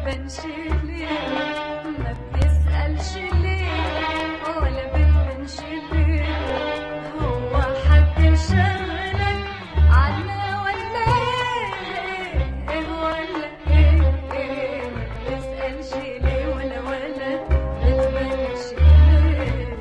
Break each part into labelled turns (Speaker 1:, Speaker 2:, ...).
Speaker 1: بتبانش ليه ما بتسألش ليه ولا بتبانش ليه هو حد شغلك عنا ولا ايه ايه ولا ايه ايه ما بتسألش ليه ولا ولا بتبانش ليه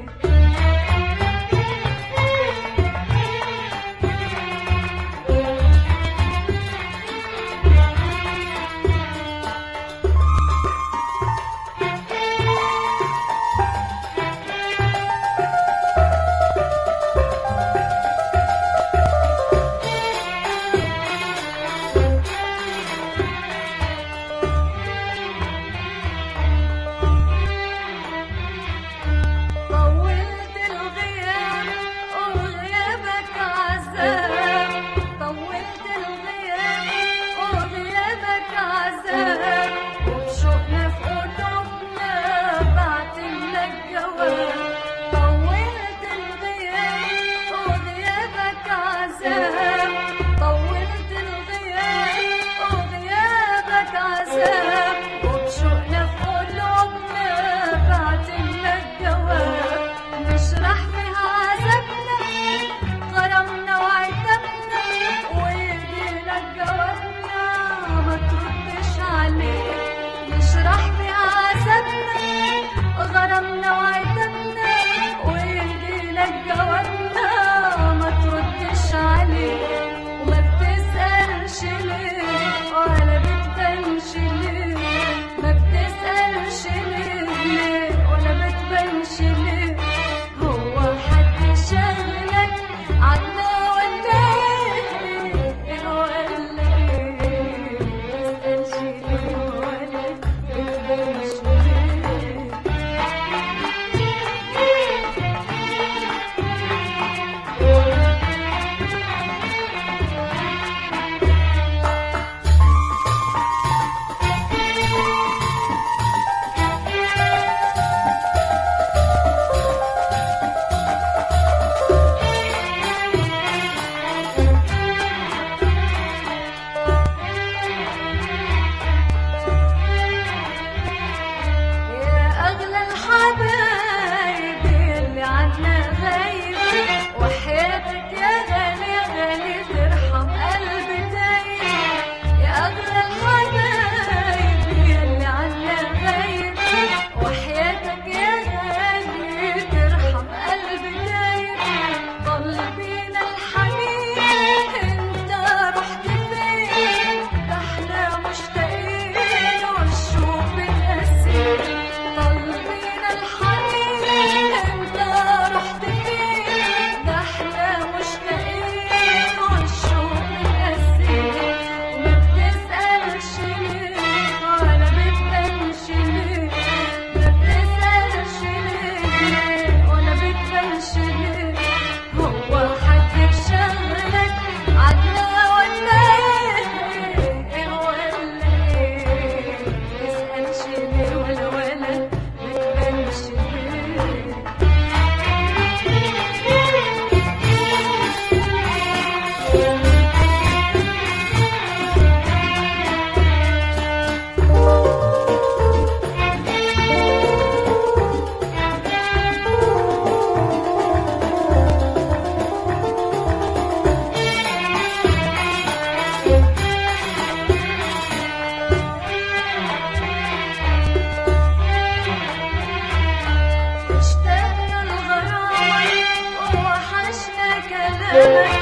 Speaker 1: طولت الغياب وغيابك عذاب طولت الغياب وغيابك عذاب وبشوقنا في قلوبنا بعتلك جواب طولت الغياب وغيابك عذاب طولت الغياب وغيابك عذاب وبشوقنا في قلوبنا بعتلك جواب نشرح فيها عذابنا غرامنا وعتابنا ويجيلك جوابنا ما تردش عليه نشرح فيها عذابنا غرامنا وعتابنا ويجيلك جوابنا ما تردش عليه وما بتسألش ليه ولا بتبانش ليه ما بتسألش ليه ليه ولا بتبانش ليه هو حد شغلك عنا ولا ايه إيه ولا ايه ما بتسألش ليه ولا بتبانش ليه يا أغلى الحبايب اللي عنا غايب وحياتك يا غالي يا غالي ترحم قلبي تايب يا أغلى الحبايب اللي عنا غايب وحياتك يا غالي ترحم قلبي تايب قلبينا الحنين انت رحت فين ده احنا مشتاقين والشوق بنقسم قلبينا الحنين انت رحت فين ده احنا مشتاقين والشوق بنقسم وما بتسألش ليه ولا بتبانش ليه ما بتسألش ليه ولا بتبانش ليه هو حد شغلك عنا ولا ايه إيه ولا ايه تسألش ليه ولا ولا بتبانش ليه اشتقنا الغرام ووحشنا كلامك